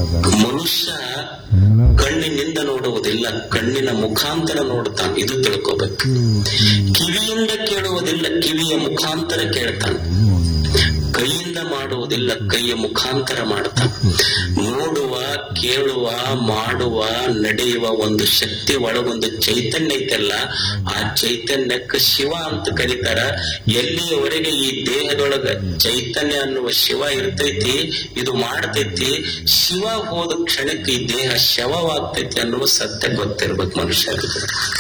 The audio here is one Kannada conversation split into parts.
ಮನುಷ್ಯ ಕಣ್ಣಿನಿಂದ ನೋಡುವುದಿಲ್ಲ ಕಣ್ಣಿನ ಮುಖಾಂತರ ನೋಡುತ್ತಾನೆ ಇದು ತಿಳ್ಕೋಬೇಕು ಕಿವಿಯಿಂದ ಕೇಳುವುದಿಲ್ಲ ಕಿವಿಯ ಮುಖಾಂತರ ಕೇಳ್ತಾನೆ ಕೈಯಿಂದ ಮಾಡುವುದಿಲ್ಲ ಕೈಯ ಮುಖಾಂತರ ಮಾಡ್ತಾನೆ ನೋಡುವ ಕೇಳುವ ಮಾಡುವ ನಡೆಯುವ ಒಂದು ಶಕ್ತಿ ಒಳಗೊಂದು ಚೈತನ್ಯ ಐತಲ್ಲ ಆ ಚೈತನ್ಯಕ್ಕೆ ಶಿವ ಅಂತ ಕರೀತಾರ ಎಲ್ಲಿಯವರೆಗೆ ಈ ದೇಹದೊಳಗ ಚೈತನ್ಯ ಅನ್ನುವ ಶಿವ ಇರ್ತೈತಿ ಇದು ಮಾಡ್ತೈತಿ ಶಿವ ಹೋದ ಕ್ಷಣಕ್ಕೆ ಈ ದೇಹ ಶವವಾಗ್ತೈತಿ ಅನ್ನುವ ಸತ್ಯ ಗೊತ್ತಿರ್ಬೇಕು ಮನುಷ್ಯರಿಗೆ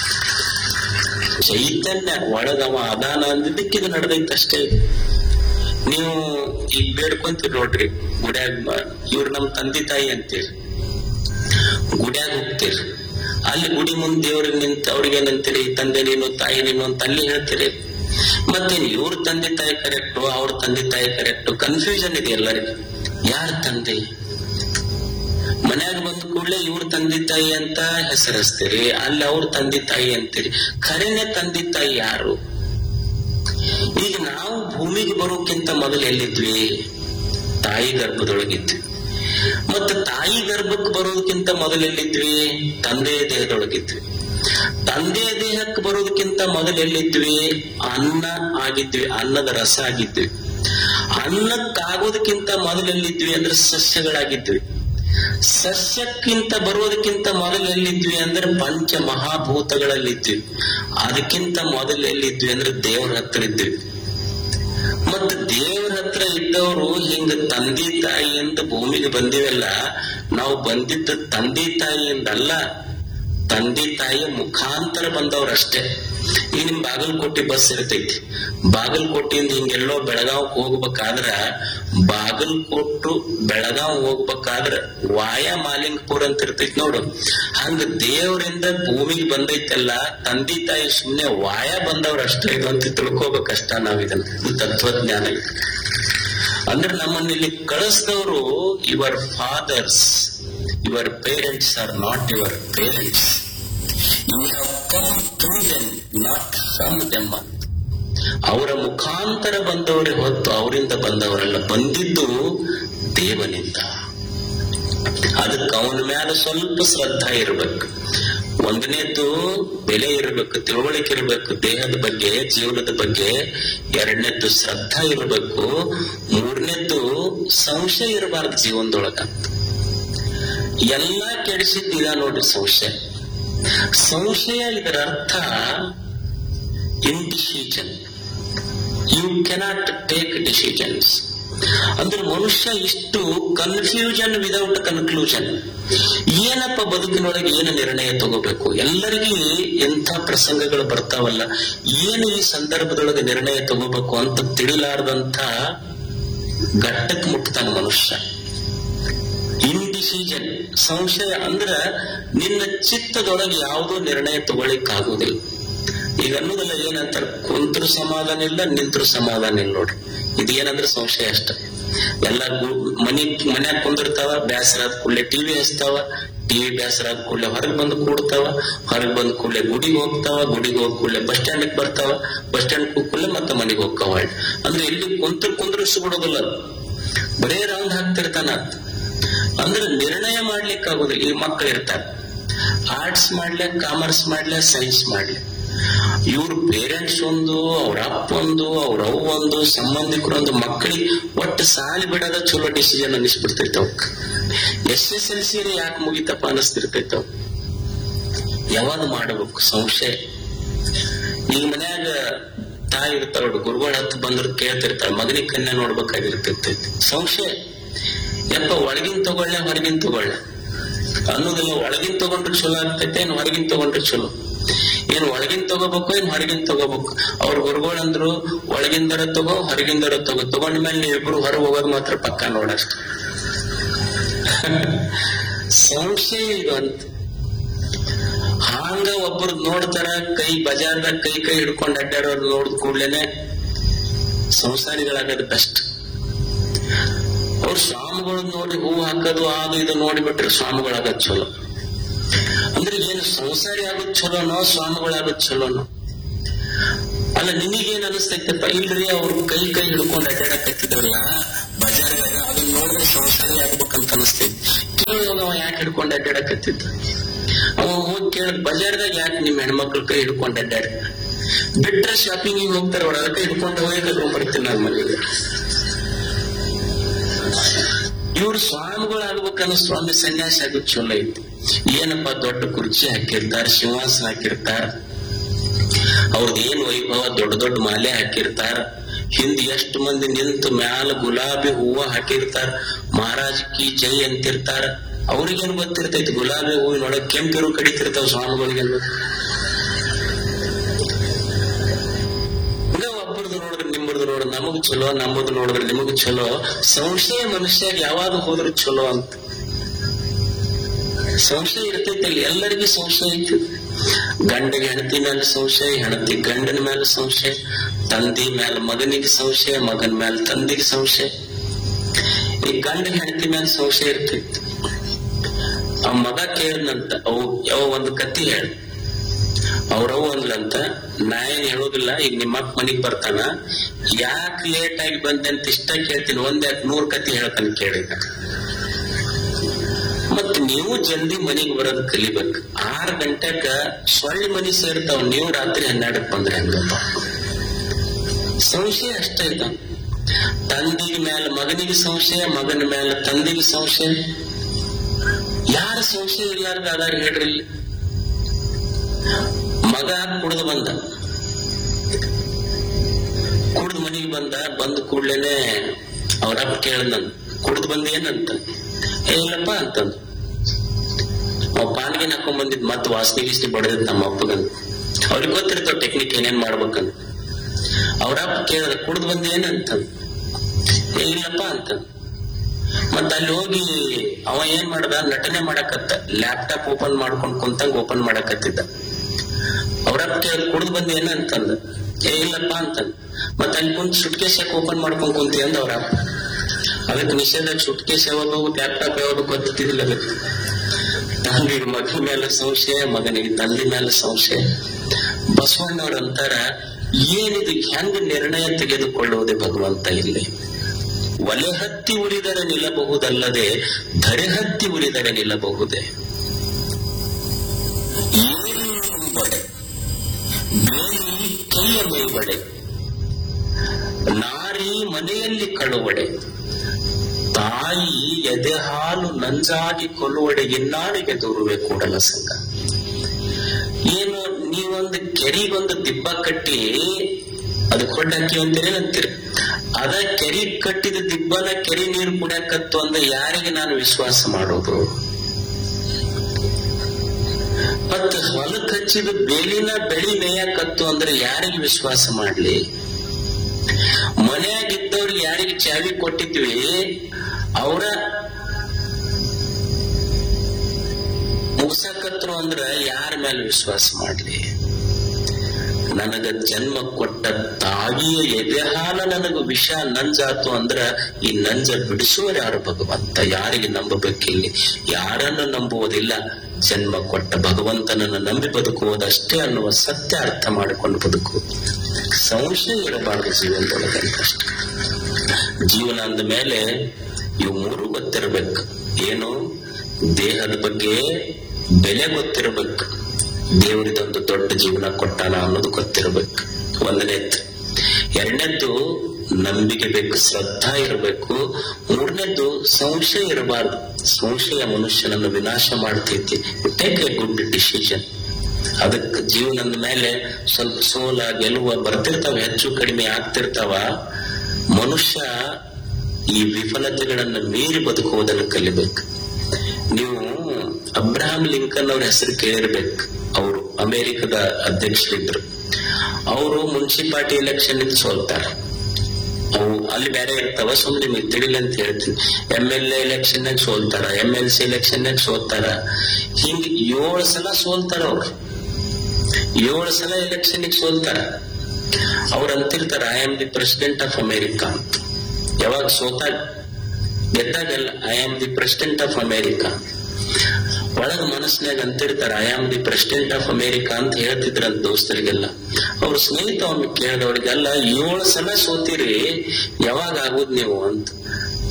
ಚೈತನ್ಯ ಒಳಗವ ಅದಾನ ಅಂದಿದ್ದಕ್ಕೆ ಇದು ನಡೆದೈತೆ ಅಷ್ಟೇ ನೀವು ಈಗ ಬೇಡ್ಕೊಂತೀರಿ ನೋಡ್ರಿ ಗುಡ್ಯಾಗ ಇವ್ರು ನಮ್ ತಂದೆ ತಾಯಿ ಅಂತೀರಿ ಗುಡ್ಯಾಗ ಹೋಗ್ತೀರಿ ಅಲ್ಲಿ ಗುಡಿ ಮುಂದೆ ದೇವ್ರಿಗೆ ನಿಂತ ಅವ್ರಿಗೆ ಏನಂತೀರಿ ತಂದೆ ನೀನು ತಾಯಿ ನೀನು ಅಂತ ಅಲ್ಲಿ ಹೇಳ್ತೀರಿ ಮತ್ತೇನು ಇವ್ರ ತಂದೆ ತಾಯಿ ಕರೆಕ್ಟು ಅವ್ರ ತಂದೆ ತಾಯಿ ಕರೆಕ್ಟು ಕನ್ಫ್ಯೂಷನ್ ಇದೆ ಎಲ್ಲರಿಗೂ ಯಾರ ತಂದೆ ಮನ್ಯಾಗ ಬಂದ ಕೂಡಲೇ ಇವ್ರ ತಂದೆ ತಾಯಿ ಅಂತ ಹೆಸರಿಸ್ತೀರಿ ಅಲ್ಲಿ ಅವ್ರ ತಂದೆ ತಾಯಿ ಅಂತೀರಿ ಖರೇನೆ ತಂದೆ ತಾಯಿ ಯಾರು ಈಗ ನಾವು ಭೂಮಿಗೆ ಬರೋಕ್ಕಿಂತ ಮೊದಲು ಎಲ್ಲಿದ್ವಿ ತಾಯಿ ಗರ್ಭದೊಳಗಿದ್ವಿ ಮತ್ತೆ ತಾಯಿ ಗರ್ಭಕ್ಕೆ ಬರೋದಕ್ಕಿಂತ ಮೊದಲು ಎಲ್ಲಿದ್ವಿ ತಂದೆಯ ದೇಹದೊಳಗಿದ್ವಿ ತಂದೆಯ ದೇಹಕ್ಕೆ ಬರೋದಕ್ಕಿಂತ ಮೊದಲು ಎಲ್ಲಿದ್ವಿ ಅನ್ನ ಆಗಿದ್ವಿ ಅನ್ನದ ರಸ ಆಗಿದ್ವಿ ಅನ್ನಕ್ಕಾಗೋದಕ್ಕಿಂತ ಮೊದಲು ಎಲ್ಲಿದ್ವಿ ಅಂದ್ರೆ ಸಸ್ಯಗಳಾಗಿದ್ವಿ ಸಸ್ಯಕ್ಕಿಂತ ಬರುವುದಕ್ಕಿಂತ ಮೊದಲು ಎಲ್ಲಿದ್ವಿ ಅಂದ್ರೆ ಪಂಚ ಮಹಾಭೂತಗಳಲ್ಲಿದ್ವಿ ಅದಕ್ಕಿಂತ ಮೊದಲು ಎಲ್ಲಿದ್ವಿ ಅಂದ್ರೆ ದೇವರ ಹತ್ರ ಇದ್ವಿ ಮತ್ತ ದೇವರ ಹತ್ರ ಇದ್ದವರು ಹಿಂಗ ತಂದೆ ತಾಯಿಯಿಂದ ಭೂಮಿಗೆ ಬಂದಿವಲ್ಲ ನಾವು ಬಂದಿದ್ದ ತಂದೆ ತಾಯಿಯಿಂದಲ್ಲ ತಂದೆ ತಾಯಿಯ ಮುಖಾಂತರ ಬಂದವ್ರಷ್ಟೇ ಈಗ ನಿಮ್ ಬಾಗಲಕೋಟೆ ಬಸ್ ಇರ್ತೈತಿ ಬಾಗಲಕೋಟೆಯಿಂದ ಹಿಂಗೆಲ್ಲೋ ಬೆಳಗಾವ್ ಹೋಗ್ಬೇಕಾದ್ರ ಬಾಗಲಕೋಟು ಬೆಳಗಾವ್ ಹೋಗ್ಬೇಕಾದ್ರ ವಾಯ ಮಾಲಿಂಗಪುರ ಅಂತ ಇರ್ತೈತಿ ನೋಡು ಹಂಗ ದೇವರಿಂದ ಭೂಮಿಗೆ ಬಂದೈತಲ್ಲ ತಂದೆ ತಾಯಿ ಸುಮ್ನೆ ವಾಯ ಬಂದವ್ರ ಅಷ್ಟೇ ಇದು ಅಂತ ತಿಳ್ಕೋಬೇಕಷ್ಟ ನಾವ್ ಇದನ್ನ ಇದು ತತ್ವಜ್ಞಾನ ಇದು ಅಂದ್ರೆ ನಮ್ಮನ್ನ ಇಲ್ಲಿ ಕಳಿಸಿದವರು your fathers your parents are not your parents you have come through them not from them ಅಂತ ಅವರ ಮುಖಾಂತರ ಬಂದವರೇ ಹೊತ್ತು ಅವರಿಂದ ಬಂದವರಲ್ಲ ಬಂದಿದ್ದು ದೇವನಿಂದ ಅದಕ್ಕೆ ಅವನ ಮ್ಯಾಲ ಸ್ವಲ್ಪ ಶ್ರದ್ಧಾ ಇರ್ಬೇಕು ಒಂದನೇದ್ದು ಬೆಲೆ ಇರಬೇಕು ತಿಳುವಳಿಕೆ ಇರಬೇಕು ದೇಹದ ಬಗ್ಗೆ ಜೀವನದ ಬಗ್ಗೆ ಎರಡನೇದ್ದು ಶ್ರದ್ಧಾ ಇರಬೇಕು ಮೂರನೇದ್ದು ಸಂಶಯ ಇರಬಾರ್ದು ಜೀವನದೊಳಗ ಎಲ್ಲಾ ಕೆಡಿಸಿದ್ದೀರಾ ನೋಡಿ ಸಂಶಯ ಸಂಶಯ ಇದರ ಅರ್ಥ indecision you cannot take decisions ಅಂದ್ರೆ ಮನುಷ್ಯ ಇಷ್ಟು ಕನ್ಫ್ಯೂಷನ್ ವಿದೌಟ್ ಕನ್ಕ್ಲೂಷನ್ ಏನಪ್ಪ ಬದುಕಿನೊಳಗೆ ಏನು ನಿರ್ಣಯ ತಗೋಬೇಕು ಎಲ್ಲರಿಗೂ ಎಂಥ ಪ್ರಸಂಗಗಳು ಬರ್ತಾವಲ್ಲ ಏನು ಈ ಸಂದರ್ಭದೊಳಗೆ ನಿರ್ಣಯ ತಗೋಬೇಕು ಅಂತ ತಿಳಿಲಾರ್ದಂತ ಘಟ್ಟಕ್ಕೆ ಮುಟ್ತಾನೆ ಮನುಷ್ಯ ಇಂಡಿಸಿಷನ್ ಸಂಶಯ ಅಂದ್ರ ನಿನ್ನ ಚಿತ್ತದೊಳಗೆ ಯಾವುದೋ ನಿರ್ಣಯ ತಗೊಳಿಕ್ಕಾಗುವುದಿಲ್ಲ ಈಗ ಅನ್ನೋದಲ್ಲ ಏನಂತಾರ ಕುಂತ್ರು ಸಮಾಧಾನ ಇಲ್ಲ ನಿಂತ್ರು ಸಮಾಧಾನ ಇಲ್ಲ ನೋಡ್ರಿ ಇದೇನಂದ್ರೆ ಸಂಶಯ ಅಷ್ಟ ಎಲ್ಲ ಮನಿ ಮನ್ಯಾಗ ಕುಂದಿರ್ತಾವ ಬ್ಯಾಸರ ಆದ ಕೂಡಲೇ ಟಿವಿ ಹಚ್ತಾವ ಟಿವಿ ಬ್ಯಾಸರ ಆದ ಕೂಡಲೇ ಹೊರಗೆ ಬಂದು ಕೂಡ್ತಾವ ಹೊರಗೆ ಬಂದ ಕೂಡಲೇ ಗುಡಿಗೆ ಹೋಗ್ತಾವ ಗುಡಿಗೆ ಹೋದ ಕೂಡಲೇ ಬಸ್ ಸ್ಟ್ಯಾಂಡ್ ಬರ್ತಾವ ಬಸ್ ಸ್ಟ್ಯಾಂಡ್ ಕೂಡಲೇ ಮತ್ತೆ ಮನೆಗೆ ಹೋಗ್ತಾವ ಅಂದ್ರೆ ಇಲ್ಲಿ ಕುಂತ್ರ ಕುಂದ್ರಿಸ್ಬಿಡೋದಿಲ್ಲ ಬರೇ ರೌಂಡ್ ಹಾಕ್ತಿರ್ತಾನ ಅಂದ್ರೆ ನಿರ್ಣಯ ಮಾಡ್ಲಿಕ್ಕೆ ಆಗುದಿಲ್ಲ ಈ ಮಕ್ಕಳು ಇರ್ತಾರೆ ಆರ್ಟ್ಸ್ ಮಾಡ್ಲೆ ಕಾಮರ್ಸ್ ಮಾಡ್ಲೆ ಸೈನ್ಸ್ ಮಾಡ್ಲೆ ಇವ್ರ ಪೇರೆಂಟ್ಸ್ ಒಂದು ಅವ್ರ ಅಪ್ಪ ಒಂದು ಅವ್ರ ಅವ್ವ ಒಂದು ಸಂಬಂಧಿಕರೊಂದು ಮಕ್ಕಳಿಗೆ ಒಟ್ಟು ಸಾಲಿ ಬಿಡೋದ ಚಲೋ ಡಿಸಿಷನ್ ಅನಿಸ್ಬಿಡ್ತೈತೆ ಅವಕ್ ಎಸ್ ಎಸ್ ಎಲ್ ಸಿ ಯಾಕೆ ಮುಗಿತಪ್ಪ ಅನಿಸ್ತಿರ್ತೈತೆ ಅವ್ ಯಾವಾಗ ಮಾಡಬೇಕು ಸಂಶಯ ಈಗ ಮನ್ಯಾಗ ತಾಯಿ ಇರ್ತಾಳ ಗುರುಗಳ ಹತ್ತು ಬಂದ್ರು ಕೇಳ್ತಿರ್ತಾಳ ಮಗನಿಗೆ ಕನ್ಯಾ ನೋಡ್ಬೇಕಾಗಿರ್ತೈತಿ ಸಂಶಯ ಯಪ್ಪ ಒಳಗಿನ ತಗೊಳ್ಳೆ ಹೊರಗಿನ ತಗೊಳ್ಳೆ ಅನ್ನೋದಿಲ್ಲ ಒಳಗಿನ ತಗೊಂಡ್ರೆ ಚಲೋ ಆಗ್ತೈತೆ ಏನ್ ಹೊರಗಿನ ತಗೊಂಡ್ರೆ ಚಲೋ ಏನ್ ಒಳಗಿನ ತಗೋಬೇಕು ಏನ್ ಹೊರಗಿನ ತಗೋಬೇಕು ಅವ್ರ ಗುರುಗಳು ಅಂದ್ರು ಒಳಗಿಂದರ ತಗೋ ಹೊರಗಿಂದರ ತಗೋ ತಗೊಂಡ ಮೇಲೆ ನೀವು ಇಬ್ರು ಹೊರಗೆ ಹೋಗೋದು ಮಾತ್ರ ಪಕ್ಕ ನೋಡಷ್ಟ ಸಂಶಯ ಇದು ಅಂತ ಹಾಂಗ ಒಬ್ರು ನೋಡ್ತಾರ ಕೈ ಬಜಾರ್ದಾಗ ಕೈ ಕೈ ಹಿಡ್ಕೊಂಡು ಅಡ್ಡಾಡೋರು ನೋಡಿದ ಕೂಡ್ಲೇನೆ ಸಂಸಾರಿಗಳಾಗೋದು ಬೆಸ್ಟ್ ಅವ್ರ ಸ್ವಾಮಿಗಳು ನೋಡಿ ಹೂ ಹಾಕೋದು ಅದು ಇದು ನೋಡಿಬಿಟ್ರೆ ಸ್ವಾಮಿಗಳಾಗೋದು ಚಲೋ ಅಂದ್ರೆ ಏನು ಸಂಸಾರಿ ಆಗೋದ್ ಚಲೋನೋ ಸ್ವಾಮಿಗಳಾಗೋದ್ ಚಲೋನೋ ಅಲ್ಲ ನಿನಗೇನ್ ಅನಿಸ್ತೈತಪ್ಪ ಇಲ್ರಿ ಅವ್ರು ಕೈ ಕೈ ಹಿಡ್ಕೊಂಡು ಅಡ್ಡಾಡಕತ್ತಿದ್ರಲ್ಲ ಬಜಾರ್ದಾಗ ಅದನ್ನ ನೋಡಿದ್ರೆ ಸಂಸಾರಿ ಆಗ್ಬೇಕಂತ ಅನಿಸ್ತೈತಿ ಕೆಲವು ಯಾಕೆ ಹಿಡ್ಕೊಂಡು ಅಡ್ಡಾಡಕತ್ತಿದ್ದ ಅವ ಹೋಗಿ ಕೇಳ ಬಜಾರ್ದಾಗ ಯಾಕೆ ನಿಮ್ ಹೆಣ್ಮಕ್ಳ ಕೈ ಹಿಡ್ಕೊಂಡು ಅಡ್ಡಾಡ ಬಿಟ್ರೆ ಶಾಪಿಂಗ್ ಹೋಗ್ತಾರ ಅವ್ರ ಅದಕ್ಕೆ ಹಿಡ್ಕೊಂಡು ಹೋಗಿ ಕರ್ಕೊಂಡ್ ಬರ್ತೀನಿ ನಾನು ಮನೆಗೆ ಇವ್ರು ಸ್ವಾಮಿಗಳಾಗ್ಬೇಕನ್ನೋ ಸ್ವಾಮಿ ಸನ್ಯಾಸಿ ಆಗೋದು ಚಲೋ ಐತಿ ಏನಪ್ಪಾ ದೊಡ್ಡ ಕುರ್ಚಿ ಹಾಕಿರ್ತಾರ ಸಿಂಹಾಸನ ಹಾಕಿರ್ತಾರ ಅವ್ರದ್ದು ಏನ್ ವೈಭವ ದೊಡ್ಡ ದೊಡ್ಡ ಮಾಲೆ ಹಾಕಿರ್ತಾರ ಹಿಂದ್ ಎಷ್ಟು ಮಂದಿ ನಿಂತು ಮ್ಯಾಲ ಗುಲಾಬಿ ಹೂವ ಹಾಕಿರ್ತಾರ ಮಹಾರಾಜ್ ಕಿ ಜೈ ಅಂತಿರ್ತಾರ ಅವ್ರಿಗೇನ್ ಗೊತ್ತಿರ್ತೈತಿ ಗುಲಾಬಿ ಹೂವಿನೊಳಗೆ ಕೆಂಪಿರು ಕಡಿತಿರ್ತಾವ ಸ್ವಾಮಿಗಳಿಗೆ ಹಂಗ ಒಬ್ಬರದು ನೋಡಿದ್ರೆ ನಿಮ್ಮದು ನೋಡಿದ್ರೆ ನಮಗ್ ಚಲೋ ನಮ್ಮದು ನೋಡಿದ್ರೆ ನಿಮಗ್ ಚಲೋ ಸಂಶಯ ಮನುಷ್ಯಾಗ ಯಾವಾಗ ಹೋದ್ರು ಚಲೋ ಅಂತ ಸಂಶಯ ಇರ್ತೈತಿ ಅಲ್ಲಿ ಎಲ್ಲರಿಗೂ ಸಂಶಯ ಐತಿ ಗಂಡಗೆ ಹೆಂಡತಿ ಮೇಲೆ ಸಂಶಯ ಹೆಂಡತಿ ಗಂಡನ ಮೇಲೆ ಸಂಶಯ ತಂದಿ ಮೇಲೆ ಮಗನಿಗೆ ಸಂಶಯ ಮಗನ ಮೇಲೆ ತಂದಿಗೆ ಸಂಶಯ ಈ ಗಂಡ ಹೆಂಡತಿ ಮೇಲೆ ಸಂಶಯ ಇರ್ತೈತಿ ಆ ಮಗ ಕೇಳಿದಂತ ಅವು ಯಾವ ಒಂದು ಕತ್ತಿ ಹೇಳ ಅವ್ರವ್ ಅಂದ್ಲಂತ ನಾ ಏನ್ ಹೇಳೋದಿಲ್ಲ ಈಗ ನಿಮ್ಮ ಅಪ್ಪ ಮನಿಗ್ ಬರ್ತಾನ ಯಾಕೆ ಲೇಟ್ ಆಗಿ ಬಂದೆ ಅಂತ ಇಷ್ಟ ಕೇಳ್ತೀನಿ ಒಂದ್ ಯಾಕೆ ನೂರ್ ಕತ್ತಿ ಹೇಳ್ತಾನೆ ಕೇಳಿದ ಮತ್ ನೀವು ಜಲ್ದಿ ಮನಿಗ್ ಬರೋದ್ ಕಲಿಬೇಕು ಆರ್ ಗಂಟೆಗ ಸೊಳ್ಳೆ ಮನಿ ಸೇರ್ತಾವ್ ನೀವು ರಾತ್ರಿ ಹನ್ನೆರಡಕ್ ಬಂದ್ರೆ ಹಂಗಪ್ಪ ಸಂಶಯ ಅಷ್ಟೇ ಇದ್ದ ತಂದಿಗೆ ಮೇಲೆ ಮಗನಿಗೆ ಸಂಶಯ ಮಗನ ಮೇಲೆ ತಂದಿಗೆ ಸಂಶಯ ಯಾರ ಸಂಶಯ ಇಲ್ಲಾರ್ದ ಅದಾರ ಹೇಳ್ರಿ ಇಲ್ಲಿ ಮಗ ಕುಡ್ದು ಬಂದ ಕುಡ್ದು ಮನೆಗೆ ಬಂದ ಬಂದ ಕೂಡ್ಲೇನೆ ಅವ್ರಪ್ಪ ಕೇಳ್ದನ್ ಕುಡ್ದು ಬಂದ ಏನಂತ ಏ ಇಲ್ಲಪ್ಪ ಅಂತಂದು ಅವ್ ಪಾನ್ಗೆ ಹಾಕೊಂಡ್ ಬಂದಿದ್ ಮತ್ ವಾಸನೆ ಗೀಸ್ನಿ ಬಡದಿದ್ ನಮ್ಮ ಅಪ್ಪಗಂತ ಅವ್ರಿಗೆ ಗೊತ್ತಿರ್ತಾವ ಟೆಕ್ನಿಕ್ ಏನೇನ್ ಮಾಡ್ಬೇಕಂತ ಅವ್ರಪ್ಪ ಕೇಳಿದ ಕುಡ್ದು ಬಂದ ಏನಂತ ಏ ಇಲ್ಲಪ್ಪ ಅಂತ ಮತ್ತ ಅಲ್ಲಿ ಹೋಗಿ ಅವ ಏನ್ ಮಾಡ್ದ ನಟನೆ ಮಾಡಕತ್ತ ಲ್ಯಾಪ್ಟಾಪ್ ಓಪನ್ ಮಾಡ್ಕೊಂಡ್ ಕುಂತಂಗ್ ಓಪನ್ ಮಾಡಕತ್ತಿದ್ದ ಅವ್ರಪ್ಪ ಕೇಳಿದ್ ಕುಡ್ದು ಬಂದ ಏನಂತಂದ ಏ ಇಲ್ಲಪ್ಪ ಅಂತಂದ ಮತ್ತ ಅಲ್ಲಿ ಕುಂತ್ ಸುಟ್ಕೇಸ್ ಯಾಕೆ ಓಪನ್ ಮಾಡ್ಕೊಂಡ್ ಕುಂತಿ ಅಂದ ಅವ್ರಪ್ಪ ಅದಕ್ಕೆ ನಿಷೇಧ ಸುಟ್ಕೇಸ್ ಯಾವುದು ಲ್ಯಾಪ್ಟಾಪ್ ಯಾವುದು ಗೊತ್ತಿದ್ದಿಲ್ಲ ಅದಕ್ಕೆ ತಂದೆಗೆ ಮಗನ ಮೇಲೆ ಸಂಶಯ ಮಗನಿಗೆ ತಂದೆ ಮೇಲೆ ಸಂಶಯ ಬಸವಣ್ಣವ್ರ ಅಂತಾರ ಏನಿದು ಹೆಂಗ ನಿರ್ಣಯ ತೆಗೆದುಕೊಳ್ಳುವುದೇ ಭಗವಂತ ಇಲ್ಲಿ ಒಲೆ ಹತ್ತಿ ಉರಿದರೆ ನಿಲ್ಲಬಹುದಲ್ಲದೆ ಧರೆ ಹತ್ತಿ ಉರಿದರೆ ನಿಲ್ಲಬಹುದೇ ಏನು ಎಂಬಡೆ ಬೇಲಿ ಕೈಯ ಮೇಲ್ಬಡೆ ನಾರಿ ಮನೆಯಲ್ಲಿ ಕಳುವಡೆ ತಾಯಿ ಎದೆ ಹಾಲು ನಂಜಾಗಿ ಕೊಲ್ಲುವಡೆ ಇನ್ನಾರಿಗೆ ದೂರುವೆ ಕೂಡಲ ಸಂಘ ಏನು ನೀವೊಂದು ಕೆರಿಗೊಂದು ದಿಬ್ಬ ಕಟ್ಟಿ ಅದು ಕೊಡ್ಡಾಕಿ ಅಂತೀರಿ ಅಂತೀರಿ ಅದ ಕೆರಿ ಕಟ್ಟಿದ ದಿಬ್ಬನ ಕೆರಿ ನೀರು ಕುಡಿಯಕತ್ತು ಅಂದ್ರೆ ಯಾರಿಗೆ ನಾನು ವಿಶ್ವಾಸ ಮಾಡೋದು ಮತ್ತೆ ಹೊಲಕ್ಕೆ ಹಚ್ಚಿದ ಬೇಲಿನ ಬೆಳಿ ಮೇಯಕತ್ತು ಅಂದ್ರೆ ಯಾರಿಗೆ ವಿಶ್ವಾಸ ಮಾಡ್ಲಿ ಮನೆಯಾಗಿದ್ದವ್ರಿಗೆ ಯಾರಿಗೆ ಚಾವಿ ಕೊಟ್ಟಿದ್ವಿ ಅವರ ಮುಗ್ಸಕತ್ರು ಅಂದ್ರ ಯಾರ ಮೇಲೆ ವಿಶ್ವಾಸ ಮಾಡ್ಲಿ ನನಗ ಜನ್ಮ ಕೊಟ್ಟ ತಾಯಿಯ ಎದೆ ಹಾಲ ನನಗ ವಿಷ ನಂಜಾತು ಅಂದ್ರ ಈ ನಂಜ ಬಿಡಿಸುವರು ಯಾರು ಭಗವಂತ ಯಾರಿಗೆ ನಂಬಬೇಕಿಲ್ಲಿ ಯಾರನ್ನು ನಂಬುವುದಿಲ್ಲ ಜನ್ಮ ಕೊಟ್ಟ ಭಗವಂತನನ್ನು ನಂಬಿ ಬದುಕುವುದಷ್ಟೇ ಅನ್ನುವ ಸತ್ಯ ಅರ್ಥ ಮಾಡಿಕೊಂಡು ಬದುಕು ಸಂಶಯ ಇರಬಾರದು ಜೀವನದೊಳಗೆ ಅಷ್ಟೇ ಜೀವನ ಅಂದ ಮೇಲೆ ಇವು ಮೂರು ಗೊತ್ತಿರಬೇಕು ಏನು ದೇಹದ ಬಗ್ಗೆ ಬೆಲೆ ಗೊತ್ತಿರಬೇಕು ದೇವರಿದೊಂದು ದೊಡ್ಡ ಜೀವನ ಕೊಟ್ಟಾನ ಅನ್ನೋದು ಗೊತ್ತಿರಬೇಕು ಒಂದನೇದ್ದು ಎರಡನೇದ್ದು ನಂಬಿಕೆ ಬೇಕು ಶ್ರದ್ಧಾ ಇರಬೇಕು ಮೂರನೇದ್ದು ಸಂಶಯ ಇರಬಾರ್ದು ಸಂಶಯ ಮನುಷ್ಯನನ್ನು ವಿನಾಶ ಮಾಡ್ತೈತಿ ಟೇಕ್ ಎ ಗುಡ್ ಡಿಸಿಷನ್ ಅದಕ್ಕೆ ಜೀವನದ ಮೇಲೆ ಸ್ವಲ್ಪ ಸೋಲ ಗೆಲುವ ಬರ್ತಿರ್ತಾವ ಹೆಚ್ಚು ಕಡಿಮೆ ಆಗ್ತಿರ್ತಾವ ಮನುಷ್ಯ ಈ ವಿಫಲತೆಗಳನ್ನ ಮೀರಿ ಬದುಕುವುದನ್ನು ಕಲಿಬೇಕು ನೀವು ಅಬ್ರಹಾಂ ಲಿಂಕನ್ ಅವ್ರ ಹೆಸರು ಕೇಳಿರ್ಬೇಕು ಅವರು ಅಮೆರಿಕದ ಅಧ್ಯಕ್ಷರಿದ್ರು ಅವರು ಮುನ್ಸಿಪಾಲಿಟಿ ಎಲೆಕ್ಷನ್ ಸೋಲ್ತಾರ ಅವು ಅಲ್ಲಿ ಬೇರೆ ಇರ್ತಾವ ಸುಮ್ನೆ ನಿಮಗೆ ತಿಳಿಲ್ಲ ಅಂತ ಹೇಳ್ತೀನಿ ಎಂ ಎಲ್ ಎ ಎಲೆಕ್ಷನ್ ಸೋಲ್ತಾರ ಎಂ ಎಲ್ ಸಿ ಎಲೆಕ್ಷನ್ ಸೋಲ್ತಾರ ಹಿಂಗ್ ಏಳು ಸಲ ಸೋಲ್ತಾರ ಅವ್ರು ಏಳು ಸಲ ಎಲೆಕ್ಷನ್ ಸೋಲ್ತಾರ ಅವ್ರು ಅಂತಿರ್ತಾರ I am the president of America ಅಂತ ಯಾವಾಗ ಸೋತಾಗ ಗೆದ್ದಾಗಲ್ಲ I am the president of America ಒಳಗ ಮನಸ್ಸಿನಾಗ ಅಂತಿರ್ತಾರ I am the president of America ಅಂತ ಹೇಳ್ತಿದ್ರಂತ ದೋಸ್ತರಿಗೆಲ್ಲ ಅವ್ರ ಸ್ನೇಹಿತ ಒಮ್ಮೆ ಕೇಳಿದವ್ರಿಗೆಲ್ಲ ಏಳು ಸಲ ಸೋತಿರಿ ಯಾವಾಗ ಆಗುದ್ ನೀವು ಅಂತ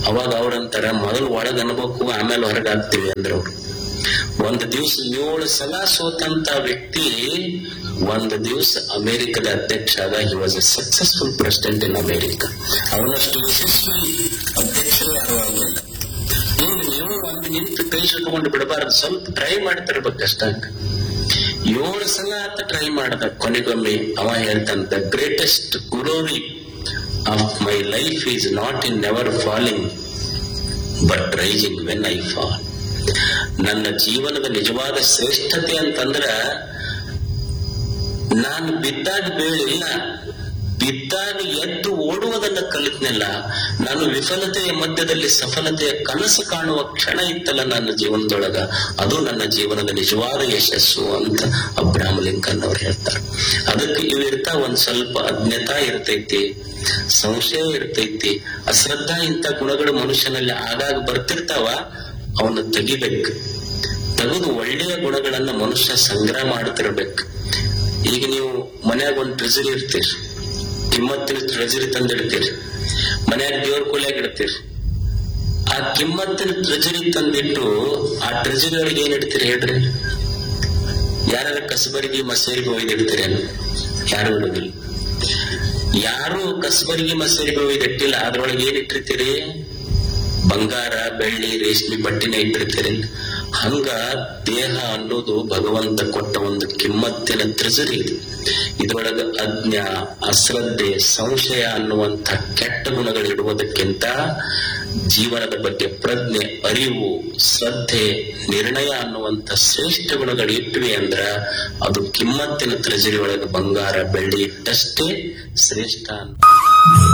ಅವಾಗ ಅವ್ರಂತಾರ ಮೊದಲು ಒಳಗ್ ಅನ್ಬೇಕು ಆಮೇಲೆ ಹೊರಗೆ ಹಾಕ್ತಿವಿ ಅಂದ್ರೆ ಅವ್ರು ಒಂದು ದಿವಸ ಏಳು ಸಲ ಸೋತಂತ ವ್ಯಕ್ತಿ ಒಂದು ದಿವಸ ಅಮೆರಿಕದ ಅಧ್ಯಕ್ಷ ಆದ he was a successful president in America ಅವನಷ್ಟು ಯಶಸ್ವಿ ಅಧ್ಯಕ್ಷರು ಯಾರು ಆಗಲಿಲ್ಲ ಈಗ ನೀವು ಒಂದು ನಿಂತು ಕೈ ಸುಟ್ಕೊಂಡು ಬಿಡಬಾರದು ಸ್ವಲ್ಪ ಟ್ರೈ ಮಾಡ್ತಿರ್ಬೇಕಷ್ಟ ಏಳು ಸಲ ಆತ ಟ್ರೈ ಮಾಡ್ದ ಕೊನೆಗೊಮ್ಮೆ ಅವ ಹೇಳ್ತಾನೆ the greatest glory of my life is not in never falling but rising when I fall ನನ್ನ ಜೀವನದ ನಿಜವಾದ ಶ್ರೇಷ್ಠತೆ ಅಂತಂದ್ರ ನಾನು ಬಿದ್ದಾಗ ಬೀಳಿಲ್ಲ ಬಿದ್ದಾಗ ಎದ್ದು ಓಡುವುದನ್ನ ಕಲಿತ್ನಲ್ಲ ನಾನು ವಿಫಲತೆಯ ಮಧ್ಯದಲ್ಲಿ ಸಫಲತೆಯ ಕನಸು ಕಾಣುವ ಕ್ಷಣ ಇತ್ತಲ್ಲ ನನ್ನ ಜೀವನದೊಳಗ ಅದು ನನ್ನ ಜೀವನದ ನಿಜವಾದ ಯಶಸ್ಸು ಅಂತ ಅಬ್ರಾಹ್ಮ ಲಿಂಕನ್ ಅವ್ರು ಹೇಳ್ತಾರೆ ಅದಕ್ಕೆ ಇವು ಇರ್ತಾ ಒಂದ್ ಸ್ವಲ್ಪ ಅಜ್ಞತಾ ಇರ್ತೈತಿ ಸಂಶಯ ಇರ್ತೈತಿ ಅಶ್ರದ್ಧಾ ಇಂಥ ಗುಣಗಳು ಮನುಷ್ಯನಲ್ಲಿ ಆಗಾಗ ಬರ್ತಿರ್ತಾವ ಅವನ್ನ ತೆಗಿಬೇಕು ತೆಗೆದು ಒಳ್ಳೆಯ ಗುಣಗಳನ್ನ ಮನುಷ್ಯ ಸಂಗ್ರಹ ಮಾಡ್ತಿರ್ಬೇಕು ಈಗ ನೀವು ಮನ್ಯಾಗ ಒಂದ್ ಟ್ರೆಜರಿ ಇರ್ತೀರಿ ಕಿಮ್ಮತ್ತಿನ ಟ್ರೆಜರಿ ತಂದಿಡ್ತೀರಿ ಮನ್ಯಾಗ ದೇವ್ರ ಕೊಲೆಯಾಗ ಇಡ್ತೀರಿ ಆ ಕಿಮ್ಮತ್ತಿನ ಟ್ರೆಜರಿ ತಂದಿಟ್ಟು ಆ ಟ್ರೆಜರಿ ಒಳಗೆ ಏನ್ ಇಡ್ತೀರಿ ಹೇಳ್ರಿ ಯಾರ ಕಸಬರಿಗೆ ಮಸೇರಿಗೆ ಒಯ್ದಿಡ್ತೀರೇನು ಯಾರು ಇಡೋದಿಲ್ಲ ಯಾರು ಕಸಬರಿಗೆ ಮಸೇರಿಗೆ ಒಯ್ದಿಟ್ಟಿಲ್ಲ ಅದ್ರೊಳಗೆ ಏನ್ ಇಟ್ಟಿರ್ತೀರಿ ಬಂಗಾರ ಬೆಳ್ಳಿ ರೇಷ್ಮೆ ಬಟ್ಟೆನ ಇಟ್ಟಿರ್ತೀರಿ ಹಂಗ ದೇಹ ಅನ್ನೋದು ಭಗವಂತ ಕೊಟ್ಟ ಒಂದು ಕಿಮ್ಮತ್ತಿನ ಟ್ರೆಜರಿ ಇದು ಇದ್ರೊಳಗ ಅಜ್ಞ ಅಶ್ರದ್ಧೆ ಸಂಶಯ ಅನ್ನುವಂಥ ಕೆಟ್ಟ ಗುಣಗಳು ಇಡುವುದಕ್ಕಿಂತ ಜೀವನದ ಬಗ್ಗೆ ಪ್ರಜ್ಞೆ ಅರಿವು ಶ್ರದ್ಧೆ ನಿರ್ಣಯ ಅನ್ನುವಂಥ ಶ್ರೇಷ್ಠ ಗುಣಗಳು ಇಟ್ವಿ ಅಂದ್ರ ಅದು ಕಿಮ್ಮತ್ತಿನ ಟ್ರೆಜರಿ ಒಳಗೆ ಬಂಗಾರ ಬೆಳ್ಳಿ ಇಟ್ಟಷ್ಟೇ ಶ್ರೇಷ್ಠ ಅಂತ